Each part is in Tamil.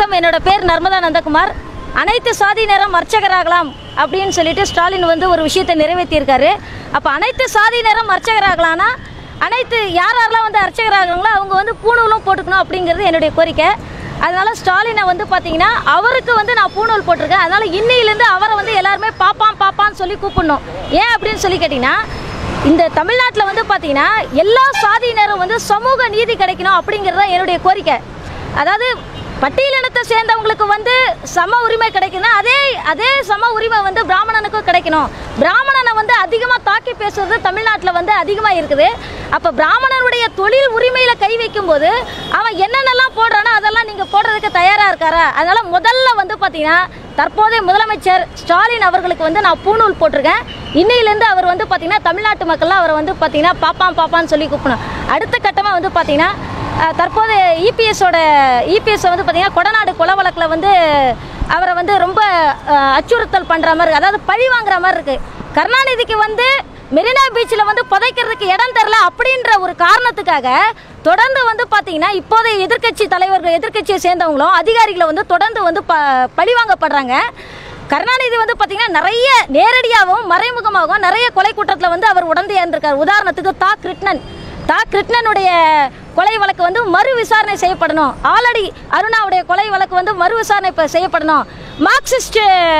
வணக்கம் என்னோட பேர் நர்மதா நந்தகுமார் அனைத்து சாதியினரும் அர்ச்சகராகலாம் அப்படின்னு சொல்லிட்டு ஸ்டாலின் வந்து ஒரு விஷயத்தை நிறைவேற்றியிருக்காரு அப்போ அனைத்து சாதியினரும் அர்ச்சகராகலாம்னா அனைத்து யார் யாரெல்லாம் வந்து அர்ச்சகராகிறாங்களோ அவங்க வந்து பூணூலும் போட்டுக்கணும் அப்படிங்கிறது என்னுடைய கோரிக்கை அதனால ஸ்டாலினை வந்து பார்த்தீங்கன்னா அவருக்கு வந்து நான் பூணூல் போட்டிருக்கேன் அதனால இன்னையிலேருந்து அவரை வந்து எல்லாருமே பாப்பான் பாப்பான்னு சொல்லி கூப்பிடணும் ஏன் அப்படின்னு சொல்லி கேட்டிங்கன்னா இந்த தமிழ்நாட்டில் வந்து பார்த்தீங்கன்னா எல்லா சாதியினரும் வந்து சமூக நீதி கிடைக்கணும் அப்படிங்கிறது தான் என்னுடைய கோரிக்கை அதாவது பட்டியலினத்தை சேர்ந்தவங்களுக்கு வந்து சம உரிமை கிடைக்குதுன்னா அதே அதே சம உரிமை வந்து பிராமணனுக்கும் கிடைக்கணும் பிராமணனை வந்து அதிகமாக தாக்கி பேசுறது தமிழ்நாட்டில் வந்து அதிகமாக இருக்குது அப்போ பிராமணனுடைய தொழில் உரிமையில் கை வைக்கும்போது அவன் என்னென்னலாம் போடுறானோ அதெல்லாம் நீங்கள் போடுறதுக்கு தயாராக இருக்காரா அதனால முதல்ல வந்து பார்த்தீங்கன்னா தற்போதைய முதலமைச்சர் ஸ்டாலின் அவர்களுக்கு வந்து நான் பூணூல் போட்டிருக்கேன் இன்னையிலேருந்து அவர் வந்து பார்த்தீங்கன்னா தமிழ்நாட்டு மக்கள்லாம் அவரை வந்து பார்த்தீங்கன்னா பாப்பான் பாப்பான்னு சொல்லி கூப்பிடணும் அடுத்த கட்டமாக வந்து பார்த்தீங்கன்னா அஹ், தற்போது இபிஎஸோட இபிஎஸ் வந்து பார்த்தீங்கன்னா கொடநாடு கொலை வழக்கில் வந்து அவரை வந்து ரொம்ப அஹ், அச்சுறுத்தல் பண்ணுற மாதிரி இருக்கு. அதாவது பழி வாங்குற மாதிரி இருக்கு கருணாநிதிக்கு வந்து மெரினா பீச்சில் வந்து புதைக்கிறதுக்கு இடம் தரல அப்படின்ற ஒரு காரணத்துக்காக தொடர்ந்து வந்து பார்த்தீங்கன்னா இப்போதைய எதிர்க்கட்சி தலைவர்கள் எதிர்க்கட்சியை சேர்ந்தவங்களும் அதிகாரிகளை வந்து தொடர்ந்து வந்து ப பழிவாங்கப்படுறாங்க கருணாநிதி வந்து பார்த்தீங்கன்னா நிறைய நேரடியாகவும் மறைமுகமாகவும் நிறைய கொலை குற்றத்தில் வந்து அவர் உடந்தையா இருந்திருக்கார் உதாரணத்துக்கு தா கிருஷ்ணன் தா கிருஷ்ணனுடைய கொலை வழக்கு வந்து மறு விசாரணை செய்யப்படணும் ஆல்ரெடி அருணாவுடைய கொலை வழக்கு வந்து மறு விசாரணை இப்ப செய்யப்படணும் மார்க்சிஸ்ட்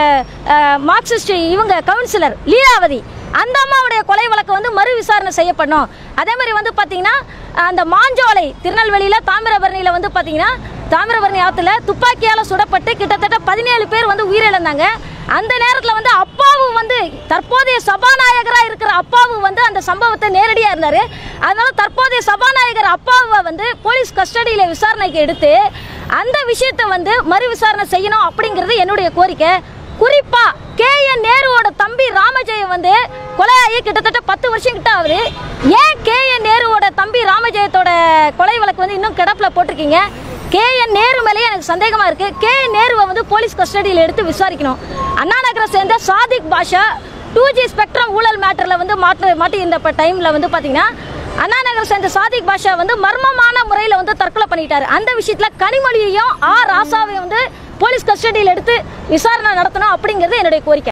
அஹ், மார்க்சிஸ்ட் இவங்க கவுன்சிலர் லீலாவதி அந்த அம்மாவுடைய கொலை வழக்கு வந்து மறு விசாரணை செய்யப்படணும் அதே மாதிரி வந்து பார்த்தீங்கன்னா அந்த மாஞ்சோலை திருநெல்வேலியில் தாமிரபரணியில் வந்து பார்த்தீங்கன்னா தாமிரபரணி ஆற்றுல துப்பாக்கியால் சுடப்பட்டு கிட்டத்தட்ட பதினேழு பேர் வந்து உயிரிழந்தாங்க அந்த நேரத்தில் வந்து அப்பாவு வந்து தற்போதைய சபாநாயகராக இருக்கிற அப்பாவு வந்து அந்த சம்பவத்தை நேரடியாக இருந்தார் அதனால தற்போதைய சபாநாயகர் அப்பாவை வந்து போலீஸ் கஸ்டடியில் விசாரணைக்கு எடுத்து அந்த விஷயத்தை வந்து மறு விசாரணை செய்யணும் அப்படிங்கிறது என்னுடைய கோரிக்கை குறிப்பா கே என் நேருவோட தம்பி ராமஜெயம் வந்து கொலையாகி கிட்டத்தட்ட பத்து வருஷம் கிட்ட ஆகுது ஏன் கே என் நேருவோட தம்பி ராமஜெயத்தோட கொலை வழக்கு வந்து இன்னும் கிடப்புல போட்டிருக்கீங்க கே என் நேரு மேலேயே எனக்கு சந்தேகமா இருக்கு கே என் நேருவை வந்து போலீஸ் கஸ்டடியில் எடுத்து விசாரிக்கணும் அண்ணா நகரை சேர்ந்த Sadiq Basha two G spectrum ஊழல் மேட்டரில் வந்து மாற்று மாட்டியிருந்த டைமில் வந்து பார்த்தீங்கன்னா அண்ணா நகர் சேர்ந்த சாதிக் பாஷா வந்து மர்மமான முறையில் வந்து தற்கொலை பண்ணிட்டாரு அந்த விஷயத்தில் கனிமொழியையும் ஆ ராசாவையும் வந்து போலீஸ் கஸ்டடியில் எடுத்து விசாரணை நடத்தணும் அப்படிங்கிறது என்னுடைய கோரிக்கை